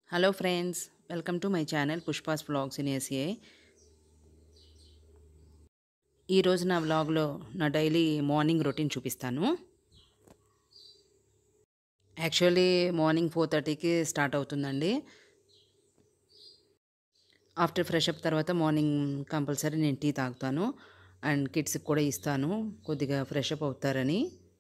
Hello friends welcome to my channel Pushpa's vlogs in ACI ఈరోజు నా వ్లాగ్లో నా డైలీ మార్నింగ్ రొటీన్ చూపిస్తాను యాక్చువల్లీ మార్నింగ్ ఫోర్ థర్టీకి స్టార్ట్ అవుతుందండి ఆఫ్టర్ ఫ్రెష్ అప్ తర్వాత మార్నింగ్ కంపల్సరీ నేను టీ తాగుతాను అండ్ కిడ్స్కి కూడా ఇస్తాను కొద్దిగా ఫ్రెష్ అప్ అవుతారని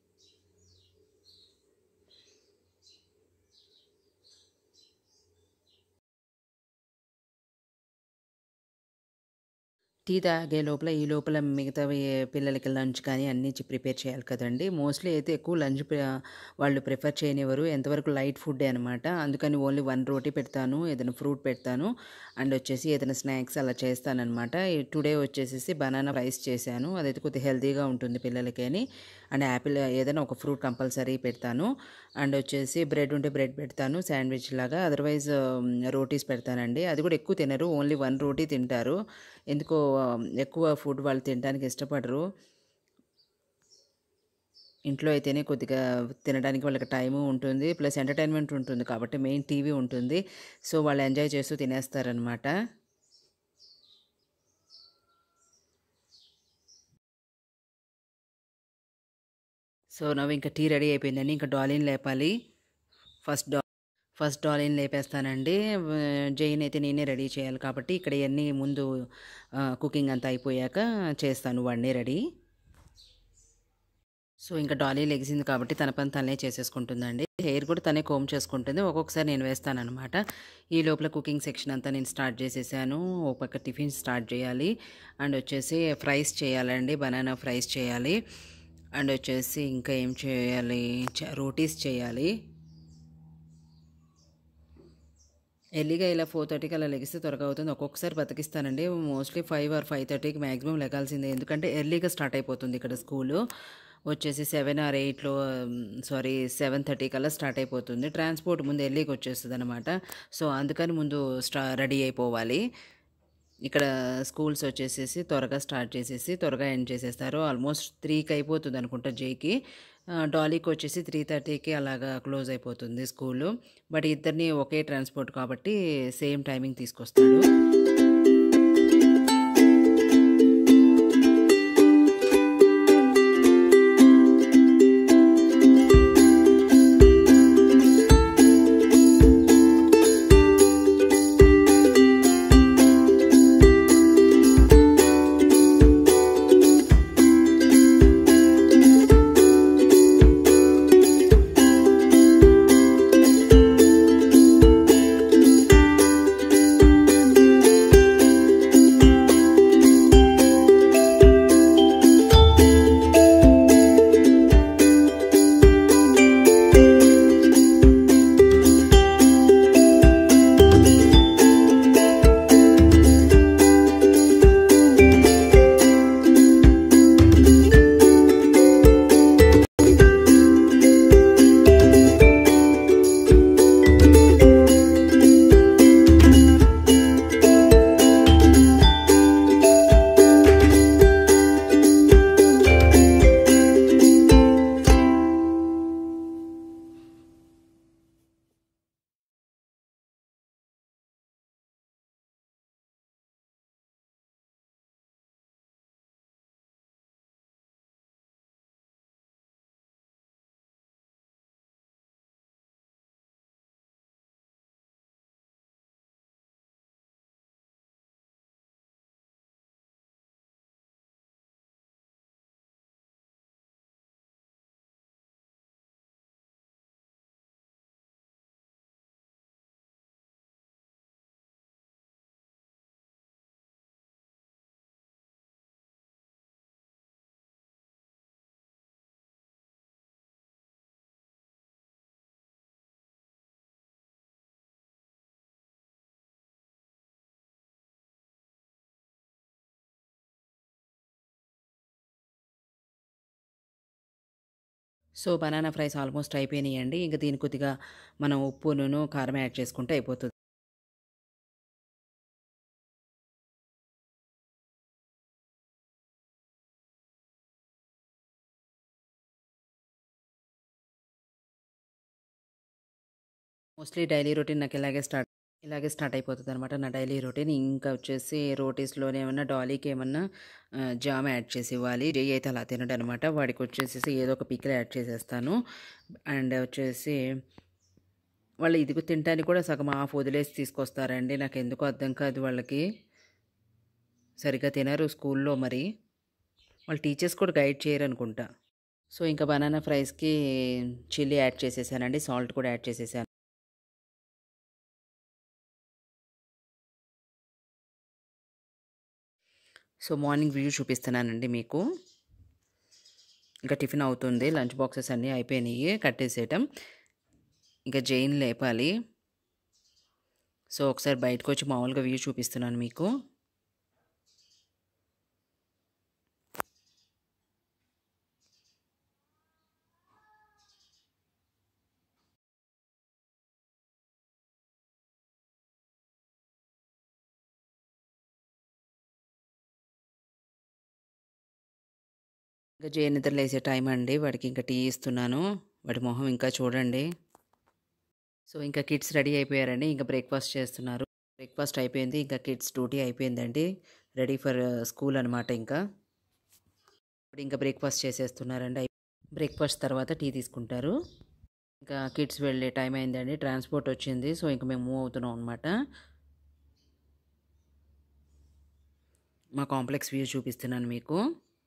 టీ తాగే లోపల ఈ లోపల మిగతావి పిల్లలకి లంచ్ కానీ అన్నీ ప్రిపేర్ చేయాలి కదండి మోస్ట్లీ అయితే ఎక్కువ లంచ్ వాళ్ళు ప్రిఫర్ చేయనివ్వరు ఎంతవరకు లైట్ ఫుడ్డే అనమాట అందుకని ఓన్లీ వన్ రోటీ పెడతాను ఏదైనా ఫ్రూట్ పెడతాను అండ్ వచ్చేసి ఏదైనా స్నాక్స్ అలా చేస్తానమాట టుడే వచ్చేసి బనానా రైస్ చేశాను అదైతే కొద్దిగా హెల్తీగా ఉంటుంది పిల్లలకి అని అండ్ యాపిల్ ఏదైనా ఒక ఫ్రూట్ కంపల్సరీ పెడతాను అండ్ వచ్చేసి బ్రెడ్ ఉంటే బ్రెడ్ పెడతాను శాండ్విచ్ లాగా అదర్వైజ్ రోటీస్ పెడతానండి అది కూడా ఎక్కువ తినరు ఓన్లీ వన్ రోటీ తింటారు ఎందుకో ఎక్కువ ఫుడ్ వాళ్ళు తినడానికి ఇష్టపడరు ఇంట్లో అయితేనే కొద్దిగా తినడానికి వాళ్ళకి టైము ఉంటుంది ప్లస్ ఎంటర్టైన్మెంట్ ఉంటుంది కాబట్టి మెయిన్ టీవీ ఉంటుంది సో వాళ్ళు ఎంజాయ్ చేస్తూ తినేస్తారనమాట సో నవ్వు ఇంకా టీ రెడీ అయిపోయిందండి ఇంకా డాలిన్ లేపాలి ఫస్ట్ డా ఫస్ట్ డాలిన్ లేపేస్తానండి జైన్ అయితే నేనే రెడీ చేయాలి కాబట్టి ఇక్కడ ఇవన్నీ ముందు కుకింగ్ అంతా అయిపోయాక చేస్తాను వాడిని రెడీ సో ఇంకా డాలీ లెగిసింది కాబట్టి తన పని తనే చేసేసుకుంటుందండి హెయిర్ కూడా తనే కోమ్ చేసుకుంటుంది ఒక్కొక్కసారి నేను వేస్తానమాట ఈ లోపల కుకింగ్ సెక్షన్ అంతా నేను స్టార్ట్ చేసేసాను ఒక పక్క టిఫిన్ స్టార్ట్ చేయాలి అండ్ వచ్చేసి ఫ్రైస్ చేయాలండి బనానా ఫ్రైస్ చేయాలి అండ్ వచ్చేసి ఇంకా ఏం చేయాలి రోటీస్ చేయాలి ఎర్లీగా ఇలా ఫోర్ థర్టీకి అలా లెగిస్తే త్వరగా అవుతుంది ఒక్కొక్కసారి బతికిస్తానండి మోస్ట్లీ ఫైవ్ ఆర్ ఫైవ్ థర్టీకి మ్యాక్సిమం లెగాల్సిందే ఎందుకంటే ఎర్లీగా స్టార్ట్ అయిపోతుంది ఇక్కడ స్కూలు వచ్చేసి సెవెన్ ఆర్ ఎయిట్లో సారీ సెవెన్ థర్టీ కల్లా స్టార్ట్ అయిపోతుంది ట్రాన్స్పోర్ట్ ముందు ఎర్లీకి వచ్చేస్తుంది అనమాట సో అందుకని ముందు స్టా రెడీ అయిపోవాలి ఇక్కడ స్కూల్స్ వచ్చేసేసి త్వరగా స్టార్ట్ చేసేసి త్వరగా ఎండ్ చేసేస్తారు ఆల్మోస్ట్ త్రీకి అయిపోతుంది అనుకుంటా జేకి డాలీకి వచ్చేసి త్రీ థర్టీకి అలాగా క్లోజ్ అయిపోతుంది స్కూలు బట్ ఇద్దరిని ఒకే ట్రాన్స్పోర్ట్ కాబట్టి సేమ్ టైమింగ్ తీసుకొస్తాడు సో బనానా ఫ్రైస్ ఆల్మోస్ట్ అయిపోయినాయండి ఇంకా దీని కొద్దిగా మనం ఉప్పు నూనె కారం యాడ్ చేసుకుంటే అయిపోతుంది మోస్ట్లీ డైలీ రొటీన్ నాకు ఇలాగే స్టార్ట్ ఇలాగే స్టార్ట్ అయిపోతుంది అనమాట నా డైలీ రొటీన్ ఇంకా వచ్చేసి రోటీస్లోనే ఏమన్నా డాలీకి ఏమన్నా ఆ, జామ్ యాడ్ చేసి ఇవ్వాలి జై అయితే అలా తినడు అనమాట వాడికి వచ్చేసి ఏదో ఒక పిక్కలు యాడ్ చేసేస్తాను అండ్ వచ్చేసి వాళ్ళు ఇదిగు తినడానికి కూడా సగం హాఫ్ వదిలేసి తీసుకొస్తారండి నాకు ఎందుకో అర్థం కాదు వాళ్ళకి సరిగ్గా తినరు స్కూల్లో మరి వాళ్ళ టీచర్స్ కూడా గైడ్ చేయరు అనుకుంటా సో ఇంకా బనానా ఫ్రైస్కి చిల్లీ యాడ్ చేసేసానండి సాల్ట్ కూడా యాడ్ చేసేసాను సో మార్నింగ్ వ్యూ చూపిస్తున్నానండి మీకు ఇంకా టిఫిన్ అవుతుంది లంచ్ బాక్సెస్ అన్నీ అయిపోయినాయి కట్టేసేయటం ఇంకా జైన్ లేపాలి సో ఒకసారి బయటకు వచ్చి మామూలుగా వ్యూ చూపిస్తున్నాను మీకు ఇంకా జే నిద్ర లేసే టైం అండి వాడికి ఇంకా టీ ఇస్తున్నాను వాడి మొహం ఇంకా చూడండి సో ఇంకా కిడ్స్ రెడీ అయిపోయారండి ఇంకా బ్రేక్ఫాస్ట్ చేస్తున్నారు బ్రేక్ఫాస్ట్ అయిపోయింది ఇంకా కిడ్స్ డ్యూటీ అయిపోయిందండి రెడీ ఫర్ స్కూల్ అనమాట ఇంకా ఇప్పుడు ఇంకా బ్రేక్ఫాస్ట్ చేసేస్తున్నారండి బ్రేక్ఫాస్ట్ తర్వాత టీ తీసుకుంటారు ఇంకా కిడ్స్ వెళ్ళే టైం అయిందండి ట్రాన్స్పోర్ట్ వచ్చింది సో ఇంకా మేము మూవ్ అవుతున్నాం అనమాట మా కాంప్లెక్స్ వ్యూ చూపిస్తున్నాను మీకు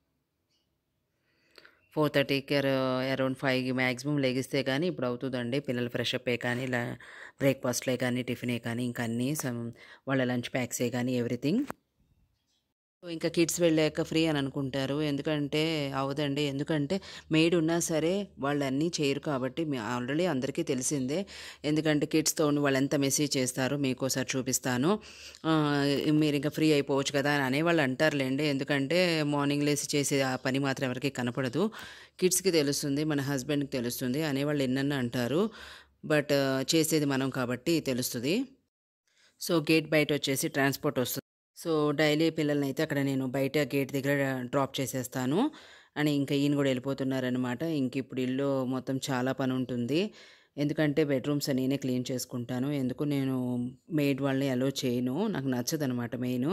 ఫోర్ థర్టీకి అరౌండ్ ఫైవ్కి మ్యాక్సిమం లెగిస్తే కానీ ఇప్పుడు అవుతుందండి పిల్లలు ఫ్రెష్ అప్ కానీ ఇలా బ్రేక్ఫాస్ట్లే కానీ టిఫినే కానీ ఇంకా అన్నీ సమ్ వాళ్ళ లంచ్ ప్యాక్సే కానీ ఎవ్రీథింగ్ సో ఇంకా కిడ్స్ వెళ్ళాక ఫ్రీ అని అనుకుంటారు ఎందుకంటే అవదండి ఎందుకంటే మెయిడ్ ఉన్నా సరే వాళ్ళు అన్నీ చేయరు కాబట్టి ఆల్రెడీ అందరికీ తెలిసిందే ఎందుకంటే కిడ్స్తో వాళ్ళు ఎంత మెసేజ్ చేస్తారో మీకు ఒకసారి చూపిస్తాను ఆ, మీరు ఇంకా ఫ్రీ అయిపోవచ్చు కదా అని అనేవాళ్ళు అంటారులేండి ఎందుకంటే మార్నింగ్ లేసి చేసే ఆ పని మాత్రం ఎవరికి కనపడదు కిడ్స్కి తెలుస్తుంది మన హస్బెండ్కి తెలుస్తుంది అనేవాళ్ళు ఎన్నన్నా అంటారు బట్ చేసేది మనం కాబట్టి తెలుస్తుంది సో గేట్ బయట వచ్చేసి ట్రాన్స్పోర్ట్ వస్తుంది సో డైలీ పిల్లల్ని అయితే అక్కడ నేను బయట గేట్ దగ్గర డ్రాప్ చేసేస్తాను అని ఇంకా ఈయన కూడా వెళ్ళిపోతున్నారనమాట ఇంక ఇప్పుడు ఇల్లు మొత్తం చాలా పని ఉంటుంది ఎందుకంటే బెడ్రూమ్స్ నేనే క్లీన్ చేసుకుంటాను ఎందుకు నేను మెయిడ్ వాళ్ళని అలో చేయను నాకు నచ్చదు అనమాట మెయిన్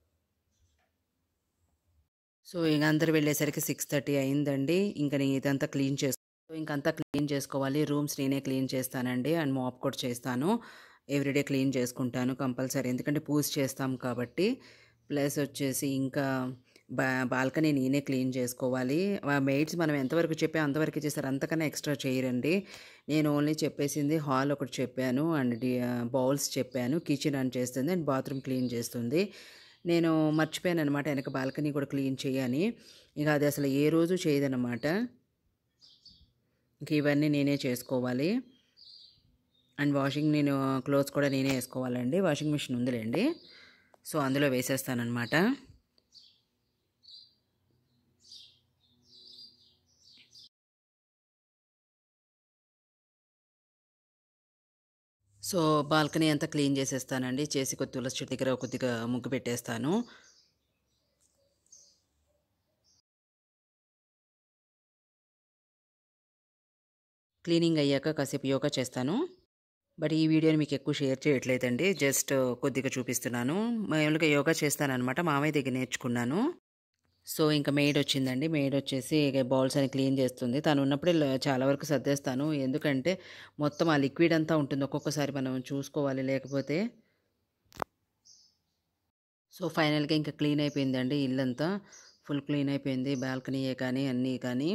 సో ఇంక అందరు వెళ్ళేసరికి సిక్స్ థర్టీ అయిందండి ఇంకా నేను ఇదంతా క్లీన్ చేసుకో ఇంకంతా క్లీన్ చేసుకోవాలి రూమ్స్ నేనే క్లీన్ చేస్తానండి అండ్ మాప్ కూడా చేస్తాను ఎవ్రీడే క్లీన్ చేసుకుంటాను కంపల్సరీ ఎందుకంటే పూజ చేస్తాం కాబట్టి ప్లస్ వచ్చేసి ఇంకా బా బాల్కనీ నేనే క్లీన్ చేసుకోవాలి ఆ మెయిడ్స్ మనం ఎంతవరకు చెప్పా అంతవరకు చేస్తారు అంతకన్నా ఎక్స్ట్రా చేయరండి నేను ఓన్లీ చెప్పేసింది హాల్ ఒకటి చెప్పాను అండ్ డి బౌల్స్ చెప్పాను కిచెన్ అని చేస్తుంది అండ్ బాత్రూమ్ క్లీన్ చేస్తుంది నేను మర్చిపోయాను అనమాట వెనక బాల్కనీ కూడా క్లీన్ చేయని ఇక అది అసలు ఏ రోజు చేయదన్నమాట ఇంక ఇవన్నీ నేనే చేసుకోవాలి అండ్ వాషింగ్ నేను క్లోత్స్ కూడా నేనే వేసుకోవాలండి వాషింగ్ మిషన్ ఉందిలేండి సో అందులో వేసేస్తానమాట సో బాల్కనీ అంతా క్లీన్ చేసేస్తానండి చేసి కొద్ది తులసి చెట్టు దగ్గర కొద్దిగా ముగ్గు పెట్టేస్తాను క్లీనింగ్ అయ్యాక కాసేపు యోగా చేస్తాను బట్ ఈ వీడియోని మీకు ఎక్కువ షేర్ చేయట్లేదండి జస్ట్ కొద్దిగా చూపిస్తున్నాను మామూలుగా యోగా చేస్తానన్నమాట మామయ్య దగ్గర నేర్చుకున్నాను సో ఇంకా మెయిడ్ వచ్చిందండి మెయిడ్ వచ్చేసి ఇక బౌల్స్ అని క్లీన్ చేస్తుంది తను ఉన్నప్పుడే ల- చాలా వరకు సర్దేస్తాను ఎందుకంటే మొత్తం ఆ లిక్విడ్ అంతా ఉంటుంది ఒక్కొక్కసారి మనం చూసుకోవాలి లేకపోతే సో ఫైనల్గా ఇంకా క్లీన్ అయిపోయిందండి ఇల్లంతా ఫుల్ క్లీన్ అయిపోయింది బాల్కనీయే కానీ అన్నీ కానీ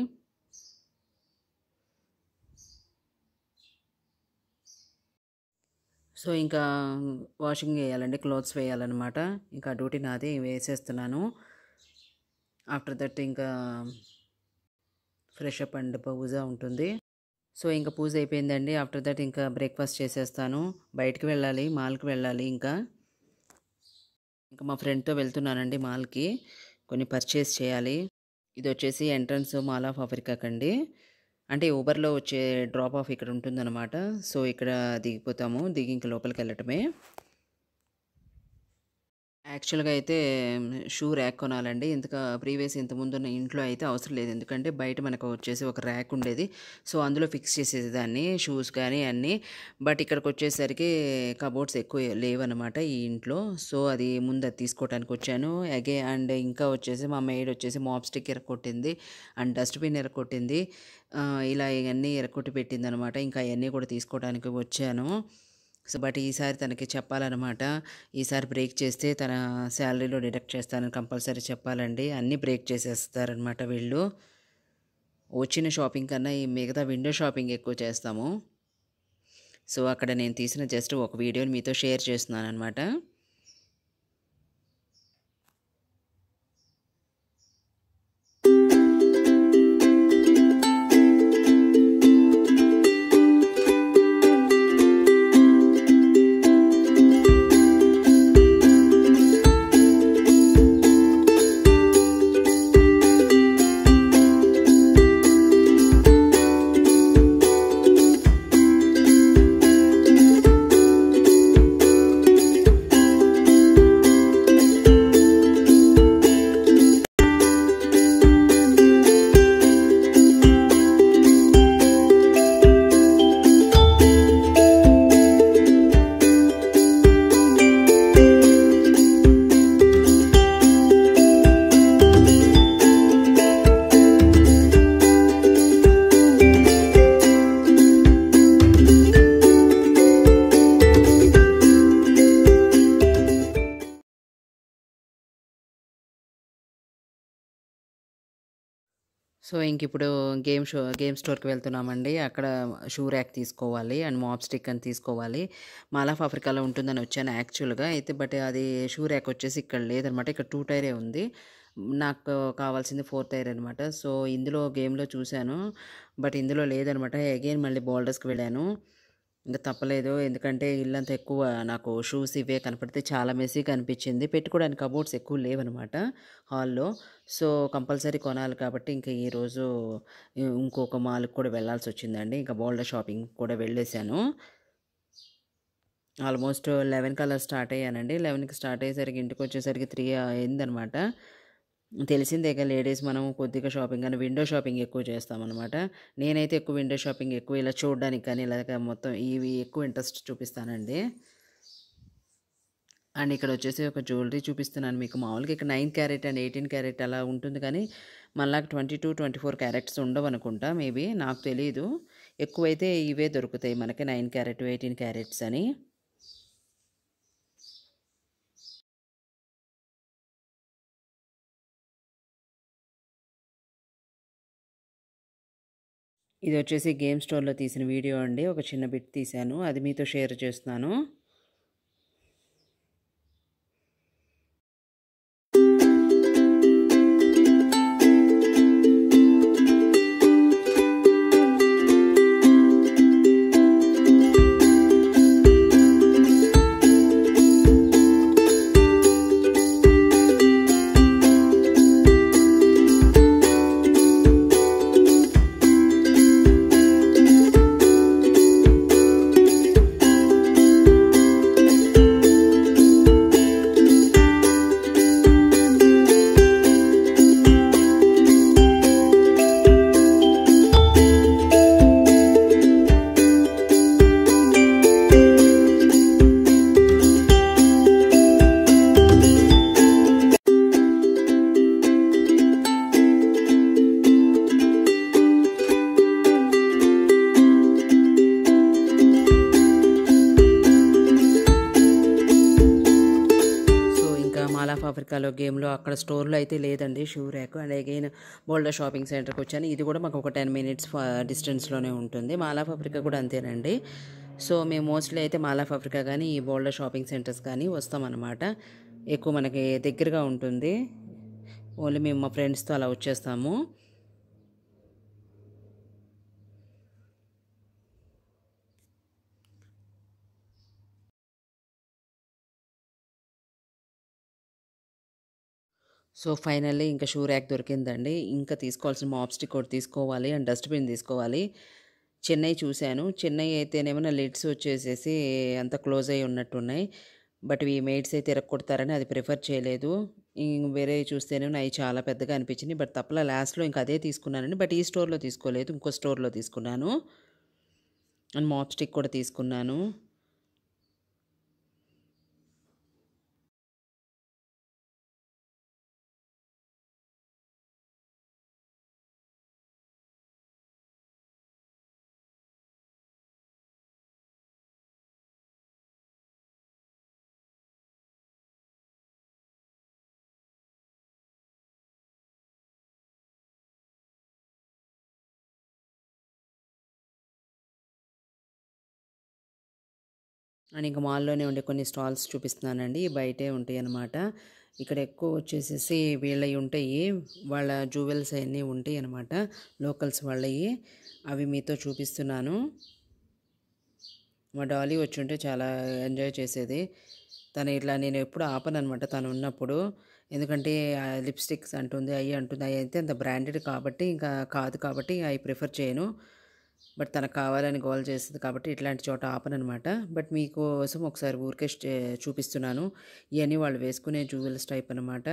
సో ఇంకా వాషింగ్ వేయాలండి క్లోత్స్ వేయాలన్నమాట ఇంకా డ్యూటీ నాది వేసేస్తున్నాను ఆఫ్టర్ దట్ ఇంకా ఫ్రెష్ అప్ అండ్ పూజ ఉంటుంది సో ఇంకా పూజ అయిపోయిందండి ఆఫ్టర్ దట్ ఇంకా బ్రేక్ఫాస్ట్ చేసేస్తాను బయటికి వెళ్ళాలి మాల్కి వెళ్ళాలి ఇంకా ఇంకా మా ఫ్రెండ్తో వెళ్తున్నానండి మాల్కి కొన్ని పర్చేస్ చేయాలి ఇది వచ్చేసి ఎంట్రన్స్ మాల్ ఆఫ్ ఆఫ్రికాకి అండి అంటే ఊబర్లో వచ్చే డ్రాప్ ఆఫ్ ఇక్కడ ఉంటుందన్నమాట సో ఇక్కడ దిగిపోతాము దిగి ఇంక లోపలికి వెళ్ళటమే యాక్చువల్‌గా అయితే షూ ర్యాక్ కొనాలండి. ఇంతక ప్రీవియస్ ఇంతకుముందున్న ఇంట్లో అయితే అవసరం లేదు. ఎందుకంటే బయట మనకు వచ్చేసి ఒక ర్యాక్ ఉండేది. సో, అందులో ఫిక్స్ చేసేసేదాన్ని షూస్ కానీ అన్నీ. బట్ ఇక్కడికొచ్చేసరికి కబోర్డ్స్ ఎక్కువ లేవనమాట ఈ ఇంట్లో. సో, అది ముందు అది తీసుకోవటానికి వచ్చాను. అగే అండ్ ఇంకా వచ్చేసి మా మెయిడ్ వచ్చేసి మాప్ స్టిక్ ఇరక్కొట్టింది. అండ్ డస్ట్‌బిన్ ఇరక్కొట్టింది. ఆహ్, ఇలా ఇయన్నీ ఇరక్కొట్టి పెట్టిందనమాట. ఇంకా అయన్నీ కూడా తీసుకోవటానికి వచ్చాను. సో, బట్ ఈసారి తనకి చెప్పాలనమాట. ఈసారి బ్రేక్ చేస్తే తన శాలరీలో డిడక్ట్ చేస్తానని కంపల్సరీ చెప్పాలండి. అన్నీ బ్రేక్ చేసేస్తారనమాట వీళ్ళు. వచ్చిన షాపింగ్ కన్నా ఈ మిగతా విండో షాపింగ్ ఎక్కువ చేస్తాము. సో, అక్కడ నేను తీసిన జస్ట్ ఒక వీడియోని మీతో షేర్ చేస్తున్నాననమాట. సో, ఇంకిప్పుడు గేమ్ షో గేమ్ స్టోర్‌కి వెళ్తున్నామండి. అక్కడ షూ ర్యాక్ తీసుకోవాలి. అండ్ మాప్ స్టిక్ అని తీసుకోవాలి. మాల్ ఆఫ్ ఆఫ్రికాలో ఉంటుందని వచ్చాను యాక్చువల్‌గా. అయితే బట్ అది షూ ర్యాక్ వచ్చేసి ఇక్కడ లేదనమాట. ఇక్కడ 2 టైరే ఉంది. నాకు కావాల్సింది 4 టైర్ అనమాట. సో, ఇందులో గేమ్‌లో చూసాను. బట్ ఇందులో లేదనమాట. అగైన్ మళ్ళీ బోల్డర్స్‌కి వెళ్ళాను. ఇంక తప్పలేదు. ఎందుకంటే ఇల్లంతా ఎక్కువ నాకు షూస్ ఇవే కనపడితే చాలా మెస్సీగా అనిపించింది. పెట్టుకోవడానికి కబోర్డ్స్ ఎక్కువ లేవనమాట హాల్‌లో. సో, కంపల్సరీ కొనాలి కాబట్టి ఇంక ఈరోజు ఇ ఇంకొక మాల్‌కి కూడా వెళ్ళాల్సొచ్చిందండి. ఇంకా బోల్డర్ షాపింగ్‌కి కూడా వెళ్ళేసాను. ఆల్మోస్ట్ 11 కల్లా స్టార్ట్ అయ్యానండి. 11కి స్టార్ట్ అయ్యేసరికి ఇంటికొచ్చేసరికి 3 అయిందనమాట. తెలిసిందేగా లేడీస్ మనం కొద్దిగా షాపింగ్ అని విండో షాపింగ్ ఎక్కువ చేస్తామనమాట. నేనైతే ఎక్కువ విండో షాపింగ్ ఎక్కువ ఇలా చూడడానికి కానీ ఇలాగ మొత్తం ఇవి ఎక్కువ ఇంట్రెస్ట్ చూపిస్తానండి. అండ్ ఇక్కడొచ్చేసి ఒక జ్యువెలరీ చూపిస్తున్నాను మీకు. మామూలుగా ఇక్కడ 9 క్యారెట్ అండ్ 18 క్యారెట్ అలా ఉంటుంది కానీ మనలాగా 22, 24 క్యారెట్స్ ఉండవనుకుంటా మేబీ. నాకు తెలీదు. ఎక్కువైతే ఇవే దొరుకుతాయి మనకి 9 క్యారెట్, 18 క్యారెట్స్ అని. ఇదొచ్చేసి గేమ్ స్టోర్‌లో తీసిన వీడియో అండి. ఒక చిన్న బిట్ తీశాను. అది మీతో షేర్ చేస్తున్నాను. సో, ఇంకా మాల్ ఆఫ్ ఆఫ్రికాలో గేమ్‌లో అక్కడ స్టోర్‌లో అయితే లేదండి shoe rack. And again Boulder shopping సెంటర్‌కొచ్చాను. ఇది కూడా మాకు ఒక 10 మినిట్స్ ఫ డిస్టెన్స్‌లోనే ఉంటుంది. మాల్ ఆఫ్ ఆఫ్రికా కూడా అంతేనండి. సో, మేము మోస్ట్‌లీ అయితే మాల్ ఆఫ్ ఆఫ్రికా గానీ, ఈ బోల్డర్ షాపింగ్ సెంటర్స్ కానీ వస్తామనమాట. ఎక్కువ మనకి దగ్గరగా ఉంటుంది. ఓన్లీ మేము మా ఫ్రెండ్స్‌తో అలా వచ్చేస్తాము. సో, ఫైనల్లీ ఇంకా షూ ర్యాక్ దొరికిందండి. ఇంకా తీసుకోవాల్సిన మాప్ స్టిక్ ఒకటి తీసుకోవాలి. అండ్ డస్ట్‌బిన్ తీసుకోవాలి. చెన్నై చూశాను. చెన్నై అయితేనేమో లిడ్స్ వచ్చేసేసి అంతా క్లోజ్ అయ్యి ఉన్నట్టున్నాయి. బట్ ఈ మెయిడ్స్ అయితే ఇరక్కొడతారని అది ప్రిఫర్ చేయలేదు ఇంక వేరే చూస్తేనే అవి చాలా పెద్దగా అనిపించింది బట్ తప్పలా లాస్ట్లో ఇంకా అదే తీసుకున్నానండి బట్ ఈ స్టోర్లో తీసుకోలేదు ఇంకో స్టోర్లో తీసుకున్నాను అండ్ మాప్ స్టిక్ కూడా తీసుకున్నాను అండ్ ఇంకా మాల్లోనే ఉండే కొన్ని స్టాల్స్ చూపిస్తున్నానండి బయటే ఉంటాయి అన్నమాట ఇక్కడ ఎక్కువ వచ్చేసేసి వీళ్ళవి ఉంటాయి వాళ్ళ జ్యువెల్స్ అవన్నీ ఉంటాయి అన్నమాట లోకల్స్ వాళ్ళవి అవి మీతో చూపిస్తున్నాను మా డాలీ వచ్చి ఉంటే చాలా ఎంజాయ్ చేసేది తను ఇట్లా నేను ఎప్పుడు ఆపను అనమాట తను ఉన్నప్పుడు ఎందుకంటే లిప్స్టిక్స్ అంటుంది అవి అంటుంది అవి అయితే అంత బ్రాండెడ్ కాబట్టి ఇంకా కాదు కాబట్టి అవి ప్రిఫర్ చేయను బట్ తనకు కావాలని గోల్ చేస్తుంది కాబట్టి ఇట్లాంటి చోట ఆపనమాట బట్ మీకోసం ఒకసారి ఊరికే స్టే- చూపిస్తున్నాను ఇవన్నీ వాళ్ళు వేసుకునే జ్యువెల్స్ టైప్ అనమాట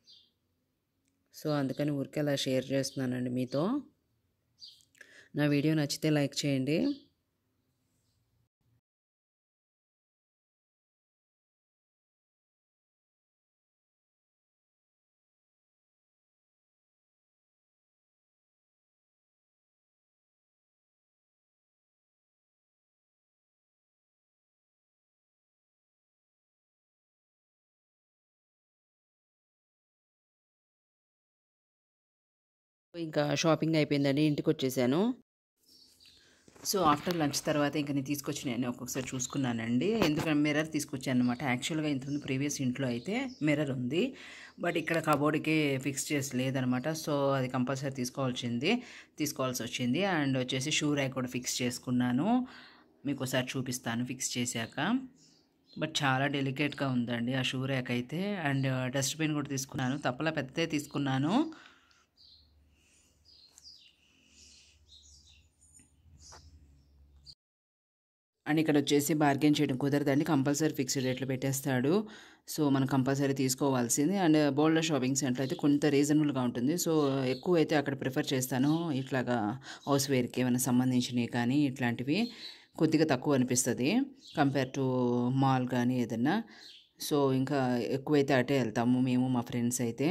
సో అందుకని ఊరికే అలా షేర్ చేస్తున్నానండి మీతో నా వీడియో నచ్చితే లైక్ చేయండి ఇంకా షాపింగ్ అయిపోయిందండి ఇంటికి వచ్చేసాను సో ఆఫ్టర్ లంచ్ తర్వాత ఇంకా నేను తీసుకొచ్చిన నేను ఒక్కొక్కసారి చూసుకున్నానండి ఎందుకంటే మిర్రర్ తీసుకొచ్చాను అనమాట యాక్చువల్గా ఇంతకుముందు ప్రీవియస్ ఇంట్లో అయితే మిర్రర్ ఉంది బట్ ఇక్కడ కబోర్డ్కి ఫిక్స్ చేసి లేదనమాట సో అది కంపల్సరీ తీసుకోవాల్సింది తీసుకోవాల్సి వచ్చింది అండ్ వచ్చేసి షూ ర్యాక్ కూడా ఫిక్స్ చేసుకున్నాను మీకు ఒకసారి చూపిస్తాను ఫిక్స్ చేశాక బట్ చాలా డెలికేట్గా ఉందండి ఆ షూ ర్యాక్ అయితే అండ్ డస్ట్బిన్ కూడా తీసుకున్నాను తప్పలా పెద్దదే తీసుకున్నాను అండ్ ఇక్కడ వచ్చేసి బార్గెన్ చేయడం కుదరదండి కంపల్సరీ ఫిక్స్డ్ రేట్లు పెట్టేస్తాడు సో మనం కంపల్సరీ తీసుకోవాల్సింది అండ్ బోల్డ్ షాపింగ్ సెంటర్ అయితే కొంత రీజనబుల్గా ఉంటుంది సో ఎక్కువ అయితే అక్కడ ప్రిఫర్ చేస్తాను ఇట్లాగా హౌస్ వేర్కి ఏమైనా సంబంధించినవి కానీ ఇట్లాంటివి కొద్దిగా తక్కువ అనిపిస్తుంది కంపేర్ టు మాల్ కానీ ఏదన్నా సో ఇంకా ఎక్కువైతే అటే వెళ్తాము మేము మా ఫ్రెండ్స్ అయితే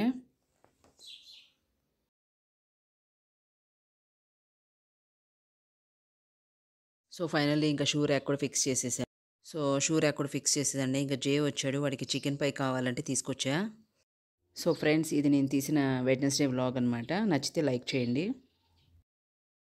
సో ఫైనల్లీ ఇంకా షూ ర్యాక్ కూడా ఫిక్స్ చేసేసాను సో షూ ర్యాక్ కూడా ఫిక్స్ చేసేదండి ఇంకా జే వచ్చాడు వాడికి చికెన్ పై కావాలంటే తీసుకొచ్చా సో ఫ్రెండ్స్ ఇది నేను తీసిన వెడ్నెస్డే వ్లాగ్ అనమాట నచ్చితే లైక్ చేయండి